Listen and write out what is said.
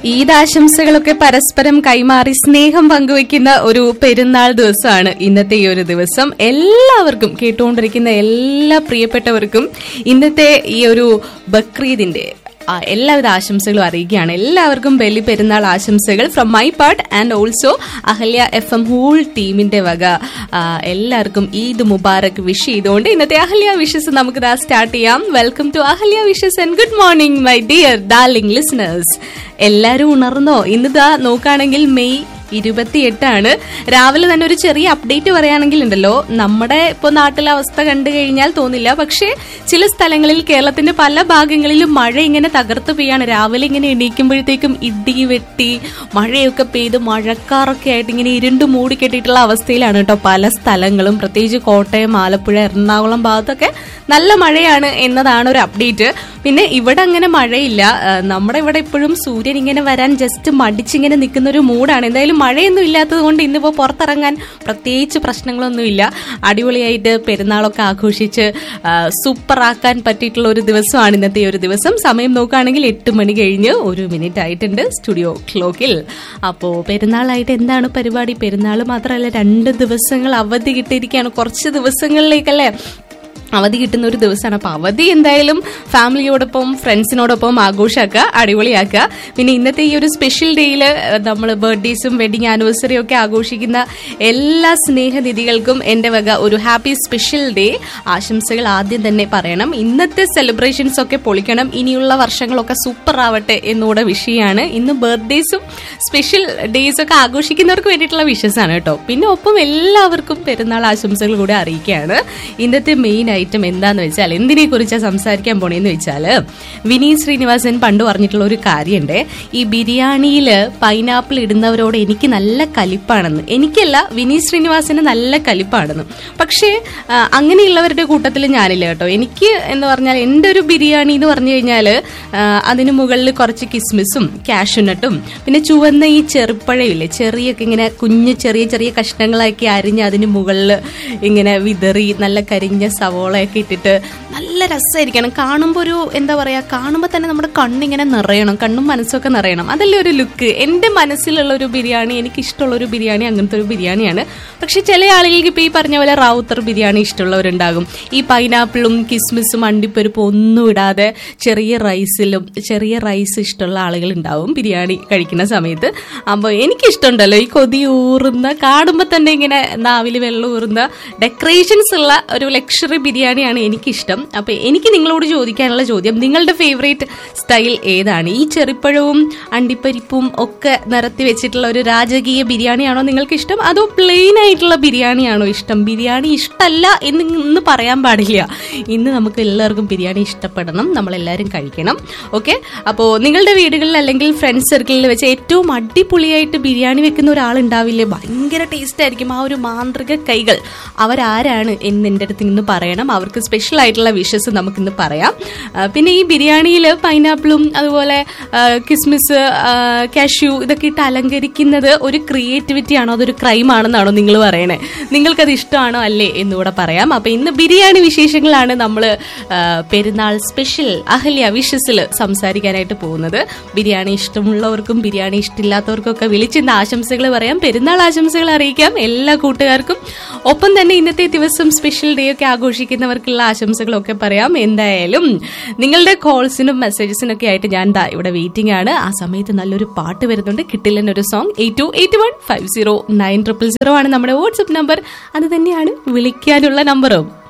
ഈദ് ആശംസകളൊക്കെ പരസ്പരം കൈമാറി സ്നേഹം പങ്കുവെക്കുന്ന ഒരു പെരുന്നാൾ ദിവസമാണ് ഇന്നത്തെ ഈ ഒരു ദിവസം എല്ലാവർക്കും കേട്ടുകൊണ്ടിരിക്കുന്ന എല്ലാ പ്രിയപ്പെട്ടവർക്കും ഇന്നത്തെ ഈ ഒരു ബക്രീദിന്റെ ആ, എല്ലാവിധ ആശംസകളും അറിയിക്കുകയാണ് എല്ലാവർക്കും ബലി പെരുന്നാൾ ആശംസകൾ from my part and also Ahalya F M whole ടീമിന്റെ വക ആ, എല്ലാവർക്കും ഈദ് മുബാറക് വിഷ് ചെയ്തുകൊണ്ട് ഇന്നത്തെ അഹല്യ വിഷസ് നമുക്ക് ഇതാ സ്റ്റാർട്ട് ചെയ്യാം welcome to Ahalya wishes and good morning my dear darling listeners എല്ലാരും ഉണർന്നോ ഇന്നിതാ നോക്കുകയാണെങ്കിൽ മെയ് ഇരുപത്തിയെട്ടാണ് രാവിലെ തന്നെ ഒരു ചെറിയ അപ്ഡേറ്റ് പറയുകയാണെങ്കിൽ ഉണ്ടല്ലോ നമ്മുടെ ഇപ്പോൾ നാട്ടിലെ അവസ്ഥ കണ്ടു കഴിഞ്ഞാൽ തോന്നില്ല പക്ഷേ ചില സ്ഥലങ്ങളിൽ കേരളത്തിന്റെ പല ഭാഗങ്ങളിലും മഴ ഇങ്ങനെ തകർത്ത് പെയ്യാണ് രാവിലെ ഇങ്ങനെ എണീക്കുമ്പോഴത്തേക്കും ഇടി വെട്ടി മഴയൊക്കെ പെയ്ത് മഴക്കാറൊക്കെ ആയിട്ട് ഇങ്ങനെ ഇരുണ്ട് മൂടി കെട്ടിയിട്ടുള്ള അവസ്ഥയിലാണ് കേട്ടോ പല സ്ഥലങ്ങളും പ്രത്യേകിച്ച് കോട്ടയം ആലപ്പുഴ എറണാകുളം ഭാഗത്തൊക്കെ നല്ല മഴയാണ് എന്നതാണ് ഒരു അപ്ഡേറ്റ് പിന്നെ ഇവിടെ അങ്ങനെ മഴയില്ല ആ, നമ്മുടെ ഇവിടെ ഇപ്പോഴും സൂര്യൻ ഇങ്ങനെ വരാൻ ജസ്റ്റ് മടിച്ചിങ്ങനെ നിൽക്കുന്ന ഒരു മൂഡാണ് എന്തായാലും മഴയൊന്നും ഇല്ലാത്തത് കൊണ്ട് ഇന്നിപ്പോൾ പുറത്തിറങ്ങാൻ പ്രത്യേകിച്ച് പ്രശ്നങ്ങളൊന്നുമില്ല അടിപൊളിയായിട്ട് പെരുന്നാളൊക്കെ ആഘോഷിച്ച് ആ, സൂപ്പറാക്കാൻ പറ്റിയിട്ടുള്ള ഒരു ദിവസമാണ് ഇന്നത്തെ ഈ ഒരു ദിവസം സമയം നോക്കുകയാണെങ്കിൽ എട്ട് മണി കഴിഞ്ഞ് ഒരു മിനിറ്റ് ആയിട്ടുണ്ട് സ്റ്റുഡിയോ ക്ലോക്കിൽ അപ്പോൾ പെരുന്നാളായിട്ട് എന്താണ് പരിപാടി പെരുന്നാൾ മാത്രമല്ല രണ്ട് ദിവസങ്ങൾ അവധി കിട്ടിയിരിക്കുകയാണ് കുറച്ച് ദിവസങ്ങളിലേക്കല്ലേ അവധി കിട്ടുന്ന ഒരു ദിവസമാണ് അപ്പൊ അവധി എന്തായാലും ഫാമിലിയോടൊപ്പം ഫ്രണ്ട്സിനോടൊപ്പം ആഘോഷമാക്കുക അടിപൊളിയാക്കുക പിന്നെ ഇന്നത്തെ ഈ ഒരു സ്പെഷ്യൽ ഡേയിൽ നമ്മൾ ബർത്ത്ഡേസും വെഡിങ് ആനിവേഴ്സറിയും ഒക്കെ ആഘോഷിക്കുന്ന എല്ലാ സ്നേഹനിധികൾക്കും എൻ്റെ വക ഒരു ഹാപ്പി സ്പെഷ്യൽ ഡേ ആശംസകൾ ആദ്യം തന്നെ പറയണം ഇന്നത്തെ സെലിബ്രേഷൻസ് ഒക്കെ പൊളിക്കണം ഇനിയുള്ള വർഷങ്ങളൊക്കെ സൂപ്പർ ആവട്ടെ എന്നൂടെ വിഷയമാണ് ഇന്ന് ബർത്ത്ഡേസും സ്പെഷ്യൽ ഡേയ്സ് ഒക്കെ ആഘോഷിക്കുന്നവർക്ക് വേണ്ടിയിട്ടുള്ള വിഷസ് ആണ് കേട്ടോ പിന്നെ ഒപ്പം എല്ലാവർക്കും പെരുന്നാൾ ആശംസകൾ കൂടെ അറിയിക്കുകയാണ് ഇന്നത്തെ മെയിൻ ഐറ്റം എന്താന്ന് വെച്ചാൽ എന്തിനെ കുറിച്ചാണ് സംസാരിക്കാൻ പോണേന്ന് വെച്ചാൽ വിനീത് ശ്രീനിവാസൻ പണ്ട് പറഞ്ഞിട്ടുള്ള ഒരു കാര്യമുണ്ട് ഈ ബിരിയാണിയിൽ പൈനാപ്പിൾ ഇടുന്നവരോട് എനിക്ക് നല്ല കലിപ്പാണെന്ന് എനിക്കല്ല വിനീത് ശ്രീനിവാസന് നല്ല കലിപ്പാണെന്ന് പക്ഷേ ആ, അങ്ങനെയുള്ളവരുടെ കൂട്ടത്തിൽ ഞാനില്ല കേട്ടോ എനിക്ക് എന്ന് പറഞ്ഞാൽ എൻ്റെ ഒരു ബിരിയാണി എന്ന് പറഞ്ഞു കഴിഞ്ഞാൽ അതിന് മുകളിൽ കുറച്ച് കിസ്മിസും കാഷ്യൂനട്ടും പിന്നെ ചുവന്ന ഈ ചെറുപ്പഴയില്ലേ ചെറിയൊക്കെ ഇങ്ങനെ കുഞ്ഞ് ചെറിയ ചെറിയ കഷ്ണങ്ങളാക്കി അരിഞ്ഞ് അതിന് മുകളിൽ ഇങ്ങനെ വിതറി നല്ല കരിഞ്ഞ സവോളയൊക്കെ ഇട്ടിട്ട് നല്ല രസമായിരിക്കണം കാണുമ്പോൾ ഒരു എന്താ പറയാ കാണുമ്പോൾ തന്നെ നമ്മുടെ കണ്ണിങ്ങനെ നിറയണം കണ്ണും മനസ്സൊക്കെ നിറയണം അതല്ലേ ഒരു ലുക്ക് എൻ്റെ മനസ്സിലുള്ള ഒരു ബിരിയാണി എനിക്ക് ഇഷ്ടമുള്ള ഒരു ബിരിയാണി അങ്ങനത്തെ ഒരു ബിരിയാണിയാണ് പക്ഷെ ചില ആളുകൾക്ക് ഇപ്പോൾ ഈ പറഞ്ഞ പോലെ റാവുത്തർ ബിരിയാണി ഇഷ്ടമുള്ളവരുണ്ടാകും ഈ പൈനാപ്പിളും കിസ്മിസും അണ്ടിപ്പരിപ്പും ഒന്നും ഇടാതെ ചെറിയ റൈസിലും ചെറിയ റൈസ് ഇഷ്ടമുള്ള ആളുകൾ ഉണ്ടാവും ബിരിയാണി കഴിക്കുന്ന സമയത്ത് അപ്പോൾ എനിക്കിഷ്ടമുണ്ടല്ലോ ഈ കൊതി ഊറുന്ന കാണുമ്പോൾ തന്നെ ഇങ്ങനെ നാവിൽ വെള്ളം ഊറുന്ന ഡെക്കറേഷൻസ് ഉള്ള ഒരു ലക്ഷറി ബിരിയാണിയാണ് എനിക്കിഷ്ടം അപ്പൊ എനിക്ക് നിങ്ങളോട് ചോദിക്കാനുള്ള ചോദ്യം നിങ്ങളുടെ ഫേവറേറ്റ് സ്റ്റൈൽ ഏതാണ് ഈ ചെറിപ്പഴവും അണ്ടിപ്പരിപ്പും ഒക്കെ നിരത്തി വെച്ചിട്ടുള്ള ഒരു രാജകീയ ബിരിയാണിയാണോ നിങ്ങൾക്ക് ഇഷ്ടം അതോ പ്ലെയിൻ ആയിട്ടുള്ള ബിരിയാണിയാണോ ഇഷ്ടം ബിരിയാണി ഇഷ്ടമല്ല എന്ന് ഇന്ന് പറയാൻ പാടില്ല ഇന്ന് നമുക്ക് എല്ലാവർക്കും ബിരിയാണി ഇഷ്ടപ്പെടണം നമ്മളെല്ലാവരും കഴിക്കണം ഓക്കെ അപ്പോൾ നിങ്ങളുടെ വീടുകളിൽ അല്ലെങ്കിൽ ഫ്രണ്ട്സ് സർക്കിളിൽ വെച്ച് ഏറ്റവും അടിപൊളിയായിട്ട് ബിരിയാണി വെക്കുന്ന ഒരാളുണ്ടാവില്ലേ ഭയങ്കര ടേസ്റ്റ് ആയിരിക്കും ആ ഒരു മാന്ത്രിക കൈകൾ അവരാരാണ് എന്ന് എൻ്റെ അടുത്ത് ഇന്ന് പറയണം അവർക്ക് സ്പെഷ്യൽ ആയിട്ടുള്ള വിഷസ് നമുക്കിന്ന് പറയാം ആ, പിന്നെ ഈ ബിരിയാണിയിൽ പൈനാപ്പിളും അതുപോലെ ആ, കിസ്മിസ് കാഷ്യൂ ഇതൊക്കെ ഇട്ട് അലങ്കരിക്കുന്നത് ഒരു ക്രിയേറ്റിവിറ്റി ആണോ അതൊരു ക്രൈം ആണെന്നാണോ നിങ്ങൾ പറയണേ നിങ്ങൾക്കത് ഇഷ്ടമാണോ അല്ലേ എന്നുകൂടെ പറയാം അപ്പൊ ഇന്ന് ബിരിയാണി വിശേഷങ്ങളാണ് നമ്മൾ പെരുന്നാൾ സ്പെഷ്യൽ അഹല്യ വിഷസിൽ സംസാരിക്കാനായിട്ട് പോകുന്നത് ബിരിയാണി ഇഷ്ടമുള്ളവർക്കും ബിരിയാണി ഇഷ്ടമില്ലാത്തവർക്കും ഒക്കെ വിളിച്ചിന്ന് ആശംസകൾ പറയാം പെരുന്നാൾ ആശംസകൾ അറിയിക്കാം എല്ലാ കൂട്ടുകാർക്കും ഒപ്പം തന്നെ ഇന്നത്തെ ദിവസം സ്പെഷ്യൽ ഡേ ഒക്കെ ആഘോഷിക്കുന്നവർക്കുള്ള ആശംസകളൊക്കെ പറയാം എന്തായാലും നിങ്ങളുടെ കോൾസിനും മെസ്സേജസിനും ഒക്കെ ആയിട്ട് ഞാൻ ദാ ഇവിടെ വെയിറ്റിംഗ് ആണ് ആ സമയത്ത് നല്ലൊരു പാട്ട് വരുന്നുണ്ട് കിട്ടില്ലെന്ന് ഒരു song eight two eight one five zero nine triple zero ആണ് നമ്മുടെ വാട്സപ്പ് നമ്പർ അത് തന്നെയാണ് വിളിക്കാനുള്ള നമ്പറും